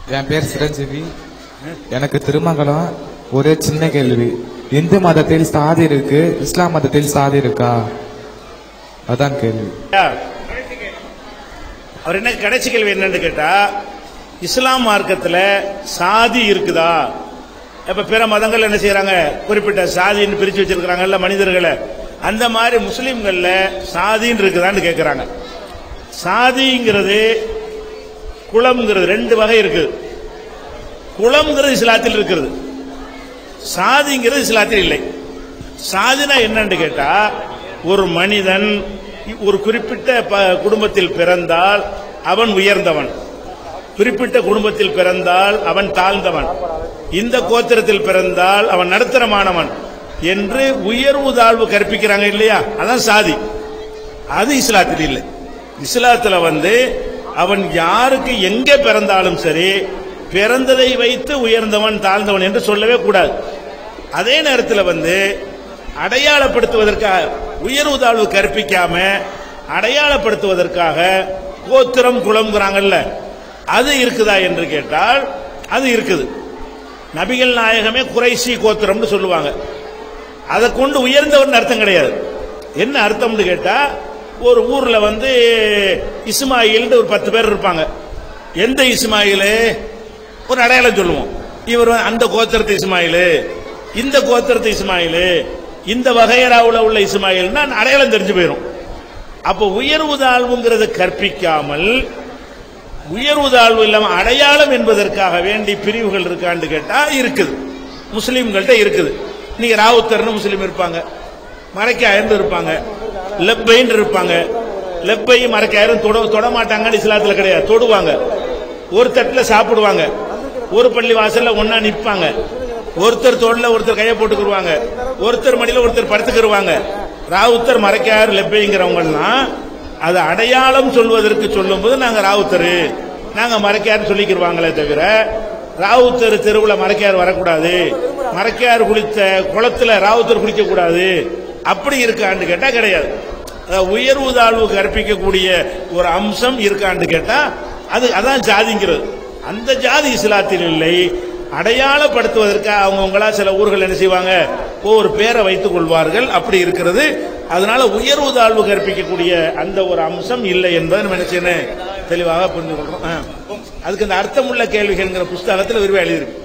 என் பேர் சிரஞ்சீவி எனக்கு திருமங்கலம் ஒரே சின்ன கேள்வி இந்து மதத்தில் சாதி இருக்கு இஸ்லாம் மதத்தில் சாதி இருக்கா அதான் கேள்வி அவர் என்ன கடைசி கேள்வி என்னன்னு கேட்டா இஸ்லாம் மார்க்கத்துல சாதி இருக்குதா இப்ப பிற மதங்கள் என்ன செய்யறாங்க குறிப்பிட்ட சாதின்னு பிரிச்சு வச்சிருக்கிறாங்கல்ல மனிதர்களை அந்த மாதிரி முஸ்லிம்கள்ல சாதின்னு இருக்குதான்னு கேட்கறாங்க சாதிங்கிறது குளம்ங்கிறது ரெண்டு வகை இருக்குது குளம்ங்கிறது இஸ்லாத்தில் இருக்கிறது சாதிங்கிறது இஸ்லாத்தில் இல்லை சாதினா என்னன்னு கேட்டா ஒரு மனிதன் ஒரு குறிப்பிட்ட ப- குடும்பத்தில் பிறந்தால் அவன் உயர்ந்தவன் குறிப்பிட்ட குடும்பத்தில் பிறந்தால் அவன் தாழ்ந்தவன் இந்த கோத்திரத்தில் பிறந்தால் அவன் நடுத்தரமானவன் என்று உயர்வு தாழ்வு கற்பிக்கிறாங்க இல்லையா அதான் சாதி அது இஸ்லாத்தில் இல்லை இஸ்லாத்துல வந்து அவன் யாருக்கு எங்க பிறந்தாலும் சரி பிறந்ததை வைத்து உயர்ந்தவன் தாழ்ந்தவன் என்று சொல்லவே கூடாது அதே நேரத்தில் வந்து அடையாளப்படுத்துவதற்காக உயர்வு தாழ்வு கற்பிக்காம அடையாளப்படுத்துவதற்காக கோத்திரம் குளம்ங்கிறாங்கல்ல அது இருக்குதா என்று கேட்டால் அது இருக்குது நபிகள் நாயகமே குறைசி கோத்திரம்னு சொல்லுவாங்க அதை கொண்டு உயர்ந்தவன் அர்த்தம் கிடையாது என்ன அர்த்தம்னு கேட்டா ஒரு ஊர்ல வந்து இஸ்மாயில்னு ஒரு பத்து பேர் இருப்பாங்க எந்த இஸ்மாயிலு ஒரு அடையாளம் சொல்லுவோம் இவர் வந்து அந்த கோத்திரத்து இஸ்மாயிலு இந்த கோத்திரத்து இஸ்மாயிலு இந்த வகையராவுல உள்ள இஸ்மாயில்னா அடையாளம் தெரிஞ்சு போயிடும் அப்போ உயர்வு தாழ்வுங்கிறத கற்பிக்காமல் உயர்வு தாழ்வு இல்லாம அடையாளம் என்பதற்காக வேண்டி பிரிவுகள் இருக்கான்னு கேட்டா இருக்குது முஸ்லீம்கள்ட்ட இருக்குது நீங்க ராவுத்தர்னு முஸ்லீம் இருப்பாங்க மறைக்காயர்னு இருப்பாங்க லெப்பைன்னு இருப்பாங்க லெப்பை மறைக்காயரும் தொட தொட மாட்டாங்கன்னு இஸ்லாத்துல கிடையாது தொடுவாங்க ஒரு தட்டுல சாப்பிடுவாங்க ஒரு பள்ளி வாசல்ல ஒன்னா நிப்பாங்க ஒருத்தர் தோல்ல ஒருத்தர் கையை போட்டுக்கிருவாங்க ஒருத்தர் மடியில ஒருத்தர் படுத்துக்கிருவாங்க ராவுத்தர் மறைக்காயர் லெப்பைங்கிறவங்கலாம் அது அடையாளம் சொல்வதற்கு சொல்லும்போது நாங்க ராவுத்தர் நாங்க மறைக்கார் சொல்லிக்கிருவாங்களே தவிர ராவுத்தர் தெருவுல மறைக்கார் வரக்கூடாது மறைக்கார் குளித்த குளத்துல ராவுத்தர் குளிக்க கூடாது அப்படி இருக்கான்னு கேட்டா கிடையாது அதாவது உயர்வு தாழ்வு கற்பிக்கக்கூடிய ஒரு அம்சம் இருக்கான்னு கேட்டா அது அதான் ஜாதிங்கிறது அந்த ஜாதி இஸ்லாத்தில் இல்லை அடையாளப்படுத்துவதற்காக அவங்கவுங்களா சில ஊர்கள் என்ன செய்வாங்க ஒவ்வொரு பேரை வைத்துக் கொள்வார்கள் அப்படி இருக்கிறது அதனால உயர்வு தாழ்வு கற்பிக்கக்கூடிய அந்த ஒரு அம்சம் இல்லை என்பதை நம்ம என்ன செய்யணும் தெளிவாக புரிந்து கொள்றோம் ஆ. அதுக்கு அந்த அர்த்தமுள்ள கேள்விகள்ங்கிற புஸ்தகத்தில் விரிவாக எழுதியிருக்கு